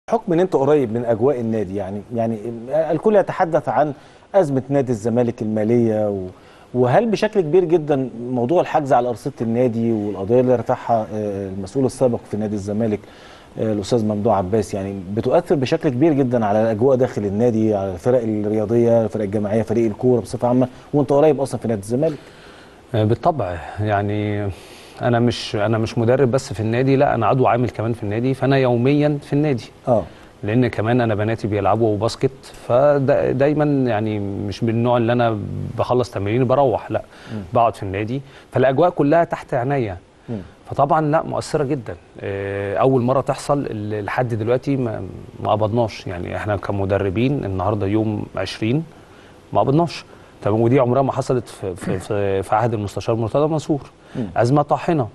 بحكم ان انت قريب من اجواء النادي يعني يعني الكل يتحدث عن ازمه نادي الزمالك الماليه و وهل بشكل كبير جدا موضوع الحجز على ارصده النادي والقضيه اللي رفعها آه، المسؤول السابق في نادي الزمالك آه، الاستاذ ممدوح عباس يعني بتؤثر بشكل كبير جدا على الاجواء داخل النادي على الفرق الرياضيه الفرق الجماعيه فريق الكوره بصفه عامه وانت قريب اصلا في نادي الزمالك بالطبع يعني انا مش انا مش مدرب بس في النادي لا انا عضو عامل كمان في النادي فانا يوميا في النادي اه لان كمان انا بناتي بيلعبوا باسكت فدايما يعني مش من النوع اللي انا بخلص تمرين بروح لا بقعد في النادي فالاجواء كلها تحت عينيا مم. فطبعا لا مؤثره جدا آه، اول مره تحصل ال- لحد دلوقتي ما ما قبضناش يعني احنا كمدربين النهارده يوم 20 ما قبضناش تمام ودي عمرها ما حصلت في في في, في عهد المستشار مرتضى منصور مم. ازمه طاحنه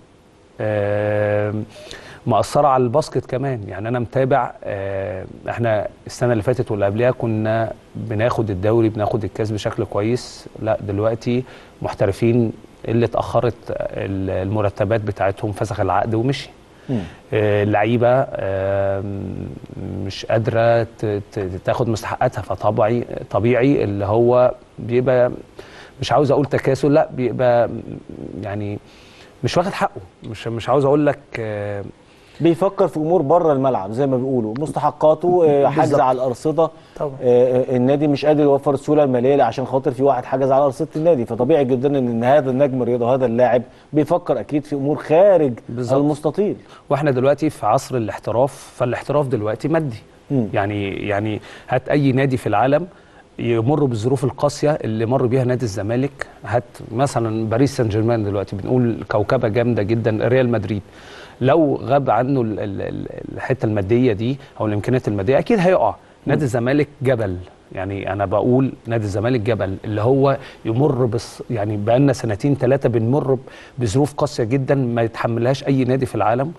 آم، مأثرة على الباسكت كمان يعني أنا متابع آه، إحنا السنة اللي فاتت واللي قبلها كنا بناخد الدوري بناخد الكاس بشكل كويس لا دلوقتي محترفين اللي اتأخرت ال- المرتبات بتاعتهم فسخ العقد ومشي مم. آه، اللعيبة آم، مش قادرة ت- ت- تاخد مستحقاتها فطبيعي طبيعي اللي هو بيبقى مش عاوز أقول تكاسل لا بيبقى يعني مش واخد حقه مش مش عاوز أقول لك آه، بيفكر في امور بره الملعب زي ما بيقولوا مستحقاته آه، حجز بالظبط. على الارصده طبعا. آه، آه، النادي مش قادر يوفر السيوله الماليه عشان خاطر في واحد حجز على ارصده النادي فطبيعي جدا ان إن هذا النجم الرياضي وهذا اللاعب بيفكر اكيد في امور خارج بالظبط. المستطيل واحنا دلوقتي في عصر الاحتراف فالاحتراف دلوقتي مادي مم. يعني يعني هات اي نادي في العالم يمر بالظروف القاسيه اللي مر بيها نادي الزمالك هات مثلا باريس سان جيرمان دلوقتي بنقول كوكبه جامده جدا ريال مدريد لو غاب عنه ال- ال- ال- الحته الماديه دي او الامكانيات الماديه اكيد هيقع نادي الزمالك جبل يعني انا بقول نادي الزمالك جبل اللي هو يمر بس يعني بقالنا سنتين ثلاثه بنمر ب- بظروف قاسيه جدا ما يتحملهاش اي نادي في العالم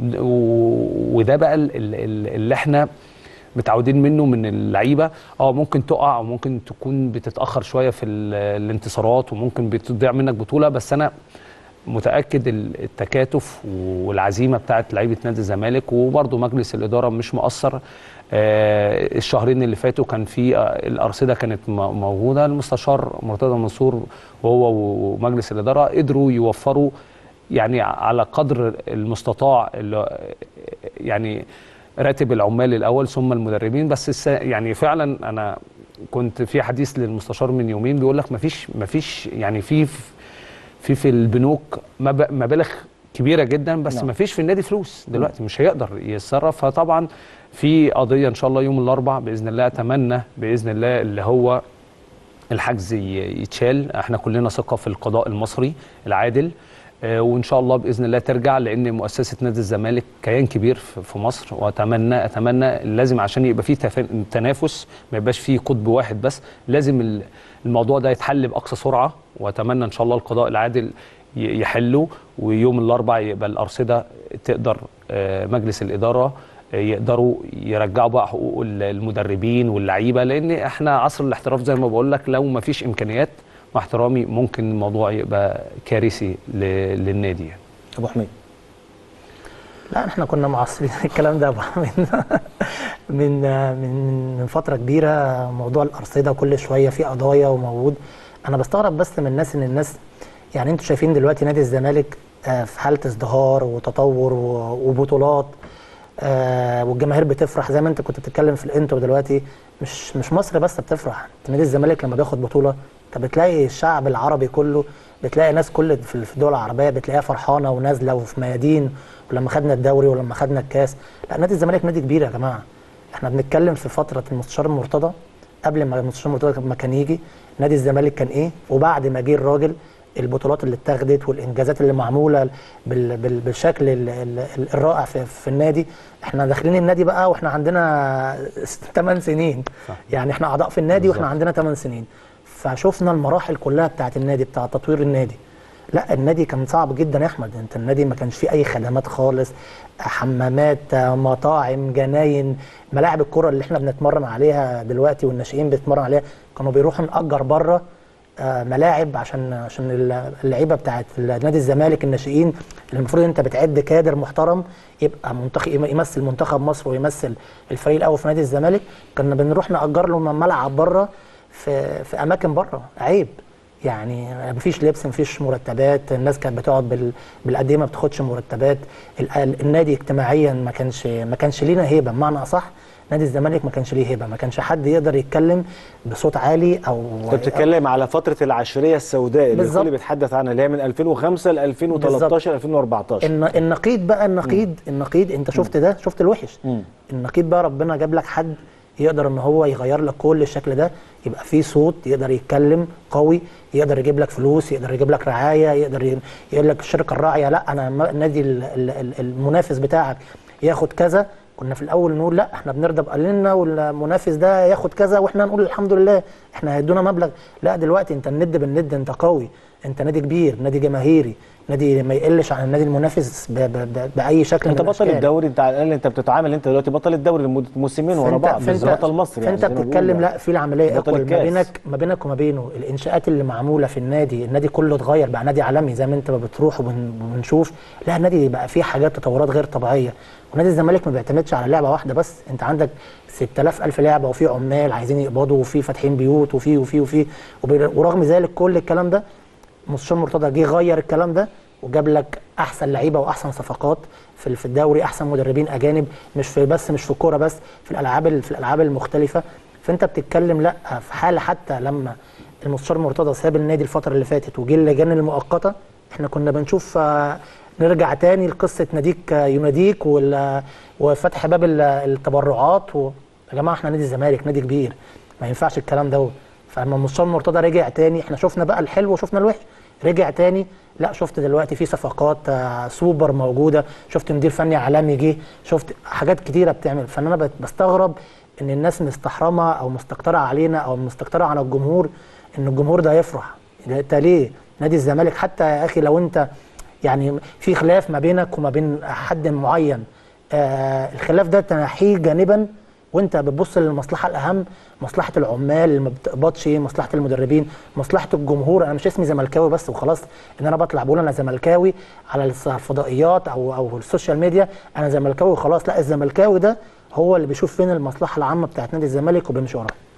و- وده بقى ال- ال- ال- اللي احنا متعودين منه من اللعيبه اه ممكن تقع او ممكن تكون بتتاخر شويه في ال- الانتصارات وممكن بتضيع منك بطوله بس انا متاكد ال- التكاتف والعزيمه بتاعت لعيبه نادي الزمالك وبرضه مجلس الاداره مش مقصر آه الشهرين اللي فاتوا كان في آه الارصده كانت م- موجوده المستشار مرتضى منصور وهو ومجلس الاداره قدروا يوفروا يعني على قدر المستطاع اللي يعني راتب العمال الاول ثم المدربين بس الس- يعني فعلا انا كنت في حديث للمستشار من يومين بيقول لك مفيش مفيش يعني في في في البنوك مب- مبالغ كبيره جدا بس نعم. مفيش في النادي فلوس دلوقتي مش هيقدر يتصرف فطبعا في قضيه ان شاء الله يوم الاربعاء باذن الله اتمنى باذن الله اللي هو الحجز ي- يتشال احنا كلنا ثقه في القضاء المصري العادل آه، وان شاء الله باذن الله ترجع لان مؤسسه نادي الزمالك كيان كبير في في مصر واتمنى اتمنى لازم عشان يبقى فيه تفا- تنافس ما يبقاش فيه قطب واحد بس لازم ال- الموضوع ده يتحل باقصى سرعه واتمنى ان شاء الله القضاء العادل ي- يحله ويوم الاربعاء يبقى الارصده تقدر آه، مجلس الاداره آه، يقدروا يرجعوا بقى حقوق ال- المدربين واللعيبه لان احنا عصر الاحتراف زي ما بقول لك لو ما فيش امكانيات مع احترامي ممكن الموضوع يبقى كارثي ل- للنادي يعني. ابو حميد لا احنا كنا معصرين الكلام ده بقى من من من من فتره كبيره موضوع الارصده كل شويه في قضايا وموجود انا بستغرب بس من الناس ان الناس يعني انتوا شايفين دلوقتي نادي الزمالك آه، في حاله ازدهار وتطور و- وبطولات آه، والجماهير بتفرح زي ما انت كنت بتتكلم في الانترو دلوقتي مش مش مصر بس بتفرح انت نادي الزمالك لما بياخد بطوله انت بتلاقي الشعب العربي كله بتلاقي ناس كل في في الدول العربيه بتلاقيها فرحانه ونازله وفي ميادين ولما خدنا الدوري ولما خدنا الكاس لا نادي الزمالك نادي كبير يا جماعه احنا بنتكلم في فتره المستشار مرتضى قبل ما المستشار مرتضى ما كان يجي نادي الزمالك كان ايه وبعد ما جه الراجل البطولات اللي اتاخدت والانجازات اللي معموله بال بال بالشكل ال ال الرائع في, في النادي احنا داخلين النادي بقى واحنا عندنا 8 سنين صح. يعني احنا اعضاء في النادي واحنا بالظبط. عندنا 8 سنين فشفنا المراحل كلها بتاعت النادي بتاع تطوير النادي لا النادي كان صعب جدا يا احمد انت النادي ما كانش فيه اي خدمات خالص حمامات مطاعم جناين ملاعب الكره اللي احنا بنتمرن عليها دلوقتي والناشئين بيتمرن عليها كانوا بيروحوا نأجر بره آه، ملاعب عشان عشان اللعيبه بتاعت نادي الزمالك الناشئين اللي المفروض انت بتعد كادر محترم يبقى منتخب يمثل منتخب مصر ويمثل الفريق الاول في نادي الزمالك كنا بنروح نأجر لهم ملعب بره في في اماكن بره عيب يعني مفيش لبس مفيش مرتبات الناس كانت بتقعد بال... بالقد ما بتاخدش مرتبات ال... ال- النادي اجتماعيا ما كانش ما كانش لينا هيبه بمعنى اصح نادي الزمالك ما كانش ليه هيبه ما كانش حد يقدر يتكلم بصوت عالي او انت بتتكلم على فتره العشريه السوداء اللي بالظبط. الكل بيتحدث عنها اللي هي من 2005 ل 2013 2014 الن- النقيض بقى النقيض النقيض انت شفت ده شفت الوحش مم. النقيض بقى ربنا جاب لك حد يقدر ان هو يغير لك كل الشكل ده يبقى فيه صوت يقدر يتكلم قوي يقدر يجيب لك فلوس يقدر يجيب لك رعايه يقدر ي- يقول لك الشركه الراعيه لا انا م- النادي ال- ال- ال- المنافس بتاعك ياخد كذا كنا في الاول نقول لا احنا بنرضى بقليلنا والمنافس ده ياخد كذا واحنا نقول الحمد لله احنا هيدونا مبلغ لا دلوقتي انت الند بالند انت قوي انت نادي كبير نادي جماهيري نادي ما يقلش عن النادي المنافس ب ب ب باي شكل انت من بطل الأشكال. الدوري انت على الاقل انت بتتعامل انت دلوقتي بطل الدوري لمده موسمين ورا فانت- بعض فانت بطل مصر يعني فانت زي ما بتتكلم بيقولوا. لا في العمليه بطل اقوى ما الكاس. بينك ما بينك وما بينه الانشاءات اللي معموله في النادي النادي كله اتغير بقى نادي عالمي زي ما انت ما بتروح وبن- وبنشوف لا النادي بقى فيه حاجات تطورات غير طبيعيه ونادي الزمالك ما بيعتمدش على لعبه واحده بس انت عندك 6000 الف لعبه وفي عمال عايزين يقبضوا وفي فاتحين بيوت وفي وفي وفي وبي- ورغم ذلك كل الكلام ده مستشار مرتضى جه غير الكلام ده وجاب لك احسن لعيبه واحسن صفقات في في الدوري احسن مدربين اجانب مش في بس مش في الكوره بس في الالعاب ال- في الالعاب المختلفه فانت بتتكلم لا في حاله حتى لما المستشار مرتضى ساب النادي الفتره اللي فاتت وجه اللجان المؤقته احنا كنا بنشوف آه، نرجع تاني لقصه ناديك آه، يناديك وال- وفتح باب ال- التبرعات و... يا جماعه احنا نادي الزمالك نادي كبير ما ينفعش الكلام ده فلما المستشار مرتضى رجع تاني احنا شفنا بقى الحلو وشفنا الوحش رجع تاني لا شفت دلوقتي في صفقات آه، سوبر موجوده شفت مدير فني عالمي جه شفت حاجات كتيره بتعمل فانا بت- بستغرب ان الناس مستحرمه او مستكتره علينا او مستكتره على الجمهور ان الجمهور ده يفرح ده انت ليه نادي الزمالك حتى يا اخي لو انت يعني في خلاف ما بينك وما بين حد معين آه الخلاف ده تنحيه جانبا وانت بتبص للمصلحه الاهم مصلحه العمال اللي ما بتقبضش مصلحه المدربين مصلحه الجمهور انا مش اسمي زملكاوي بس وخلاص ان انا بطلع بقول انا زملكاوي على الفضائيات او او السوشيال ميديا انا زملكاوي وخلاص لا الزملكاوي ده هو اللي بيشوف فين المصلحه العامه بتاعت نادي الزمالك وبيمشي وراها